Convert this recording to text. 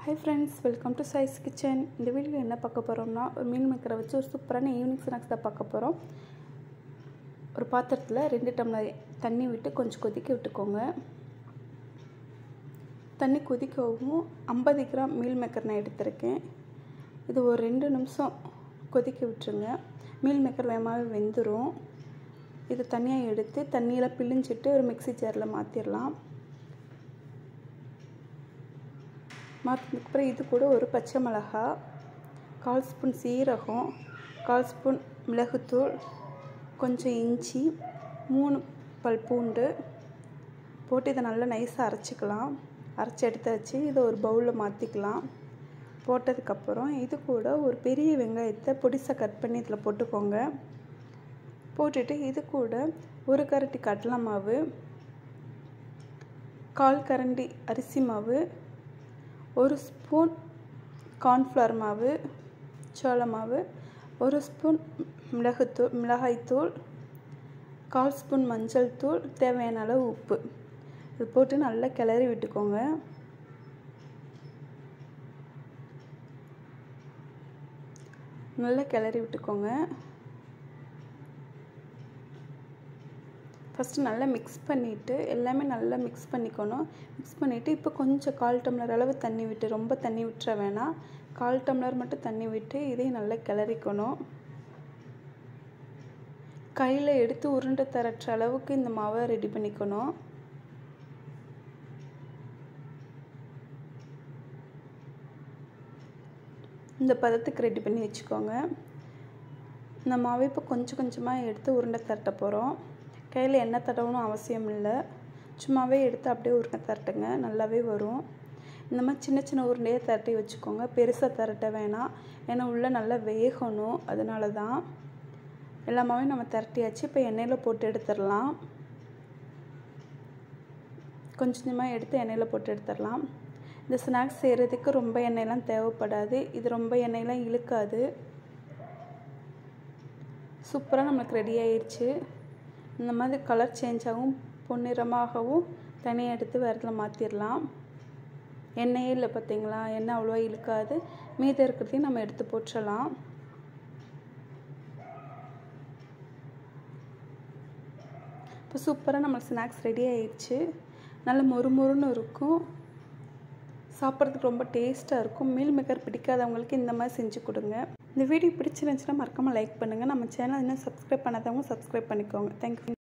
hi friends welcome to சைஸ் kitchen இந்த வீடியோவில் என்ன பார்க்க போகிறோம்னா ஒரு மீன் மேக்கரை வச்சு ஒரு சூப்பரான ஈவினிங் ஸ்நாக்ஸ் தான் பார்க்க போகிறோம் ஒரு பாத்திரத்தில் ரெண்டு டம்ளர் தண்ணி விட்டு கொஞ்சம் கொதிக்க விட்டுக்கோங்க தண்ணி கொதிக்கவும் ஐம்பது கிராம் மீல் மேக்கர் நான் எடுத்திருக்கேன் இது ஒரு ரெண்டு நிமிஷம் கொதிக்க விட்டுருங்க மீல் மேக்கர் வேகமாகவே வெந்துடும் இது தனியாக எடுத்து தண்ணியில் பிழிஞ்சிட்டு ஒரு மிக்சி ஜாரில் மாற்றிடலாம் மாற்றினதுக்கப்புறம் இது கூட ஒரு பச்சை மிளகா கால் ஸ்பூன் சீரகம் கால் ஸ்பூன் மிளகுத்தூள் கொஞ்சம் இஞ்சி மூணு பல் பூண்டு போட்டு இதை நல்லா நைஸாக அரைச்சிக்கலாம் அரைச்சி எடுத்து வச்சு இதை ஒரு பவுலில் மாற்றிக்கலாம் போட்டதுக்கப்புறம் இது கூட ஒரு பெரிய வெங்காயத்தை பொடிசாக கட் பண்ணி இதில் போட்டுக்கோங்க போட்டுட்டு இது கூட ஒரு கரண்டி கடலை மாவு கால் கரண்டி அரிசி மாவு ஒரு ஸ்பூன் கார்ன்ஃப்ளவர் மாவு சோள மாவு ஒரு ஸ்பூன் மிளகுத்தூள் மிளகாய்த்தூள் கால் ஸ்பூன் மஞ்சள் தூள் தேவையான அளவு உப்பு இது போட்டு நல்லா கிளறி விட்டுக்கோங்க நல்லா கிளறி விட்டுக்கோங்க ஃபஸ்ட்டு நல்லா மிக்ஸ் பண்ணிவிட்டு எல்லாமே நல்லா மிக்ஸ் பண்ணிக்கணும் மிக்ஸ் பண்ணிவிட்டு இப்போ கொஞ்சம் கால் டம்ளர் அளவு தண்ணி விட்டு ரொம்ப தண்ணி விட்டுற வேணாம் கால் டம்ளர் மட்டும் தண்ணி விட்டு இதையும் நல்லா கிளறிக்கணும் கையில் எடுத்து உருண்டை தரற்ற அளவுக்கு இந்த மாவை ரெடி பண்ணிக்கணும் இந்த பதத்துக்கு ரெடி பண்ணி வச்சுக்கோங்க இந்த மாவை இப்போ கொஞ்சம் கொஞ்சமாக எடுத்து உருண்டை தரட்ட போகிறோம் கையில் எண்ணெய் தடவணும் அவசியம் இல்லை சும்மாவே எடுத்து அப்படியே உருண்டை தரட்டுங்க நல்லாவே வரும் இந்த மாதிரி சின்ன சின்ன உருண்டையே தரட்டி வச்சுக்கோங்க பெருசாக தரட்ட வேணாம் ஏன்னா உள்ளே நல்லா வேகணும் அதனால தான் எல்லாமே நம்ம திரட்டியாச்சு இப்போ எண்ணெயில் போட்டு எடுத்துடலாம் கொஞ்சம் கொஞ்சமாக எடுத்து எண்ணெயில் போட்டு எடுத்துடலாம் இந்த ஸ்நாக்ஸ் செய்கிறதுக்கு ரொம்ப எண்ணெயெலாம் தேவைப்படாது இது ரொம்ப எண்ணெயெலாம் இழுக்காது சூப்பராக நம்மளுக்கு ரெடி ஆயிடுச்சு இந்த மாதிரி கலர் சேஞ்ச் ஆகும் பொன்னிறமாகவும் தனியாக எடுத்து வேறத்தில் மாற்றிடலாம் எண்ணெயே இல்லை பார்த்தீங்களா எண்ணெய் அவ்வளோவா இழுக்காது மீதம் இருக்கிறதையும் நம்ம எடுத்து போட்டுடலாம் இப்போ சூப்பராக நம்ம ஸ்நாக்ஸ் ரெடி ஆயிடுச்சு நல்ல மொறு மொறுன்னு இருக்கும் சாப்பிட்றதுக்கு ரொம்ப டேஸ்ட்டாக இருக்கும் மீல் மேக்கர் பிடிக்காதவங்களுக்கு இந்த மாதிரி செஞ்சு கொடுங்க இந்த வீடியோ பிடிச்சிருந்துச்சுன்னா மறக்காமல் லைக் பண்ணுங்கள் நம்ம சேனல் இன்னும் சப்ஸ்கிரைப் பண்ணாதவங்க சப்ஸ்கிரைப் பண்ணிக்கோங்க தேங்க்யூ